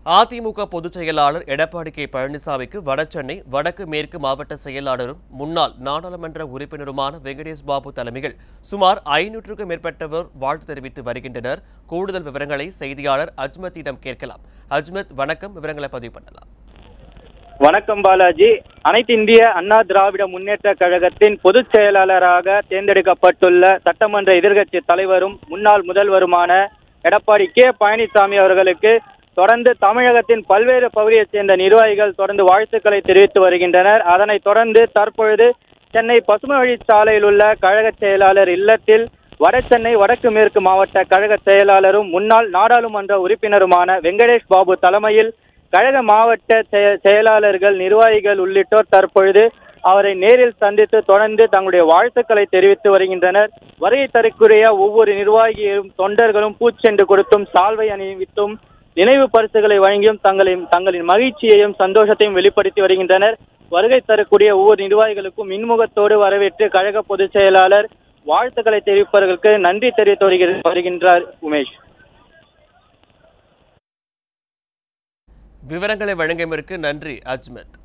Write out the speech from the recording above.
அதிமுக பொதுச் செயலாளர் எடப்பாடி கே பழனிசாமிக்கு வடசென்னை வடக்கு மேற்கு மாவட்ட செயலாளரும் முன்னாள் நாடாளுமன்ற உறுப்பினருமான வெங்கடேஷ் பாபு தலைமையில் சுமார் ஐநூற்றுக்கும் மேற்பட்டவர் வாழ்த்து தெரிவித்து வருகின்றனர் கூடுதல் விவரங்களை செய்தியாளர் அஜ்மத்திடம் கேட்கலாம் அஜ்மத் வணக்கம் விவரங்களை பதிவு பண்ணலாம் வணக்கம் பாலாஜி அனைத்து இந்திய அண்ணா திராவிட முன்னேற்ற கழகத்தின் பொதுச் செயலாளராக தேர்ந்தெடுக்கப்பட்டுள்ள சட்டமன்ற எதிர்க்கட்சி தலைவரும் முன்னாள் முதல்வருமான எடப்பாடி கே பழனிசாமி அவர்களுக்கு தொடர்ந்து தமிழகத்தின் பல்வேறு பகுதியைச் சேர்ந்த நிர்வாகிகள் தொடர்ந்து வாழ்த்துக்களை தெரிவித்து வருகின்றனர் அதனைத் தொடர்ந்து தற்பொழுது சென்னை பசுமை வழிச்சாலையில் உள்ள கழக செயலாளர் இல்லத்தில் வடசென்னை வடக்கு மேற்கு மாவட்ட கழக செயலாளரும் முன்னாள் நாடாளுமன்ற உறுப்பினருமான வெங்கடேஷ் பாபு தலைமையில் கழக மாவட்ட செய- செயலாளர்கள் நிர்வாகிகள் உள்ளிட்டோர் தற்பொழுது அவரை நேரில் சந்தித்து தொடர்ந்து தங்களுடைய வாழ்த்துக்களை தெரிவித்து வருகின்றனர் வருகை தரக்கூடிய ஒவ்வொரு நிர்வாகியும் தொண்டர்களும் பூச்செண்டு கொடுத்தும் சால்வை அணிவித்தும் நினைவு பரிசுகளை வழங்கியும் தங்களின் தங்களின் மகிழ்ச்சியையும் சந்தோஷத்தையும் வெளிப்படுத்தி வருகின்றனர் வருகை தரக்கூடிய ஒவ்வொரு நிர்வாகிகளுக்கும் இன்முகத்தோடு வரவேற்று கழக பொதுச் செயலாளர் வாழ்த்துக்களை தெரிவிப்பவர்களுக்கு நன்றி தெரிவித்து வருகிற- வருகின்றார் உமேஷ் விவரங்களை வழங்கியமைக்கு நன்றி அஜ்மத்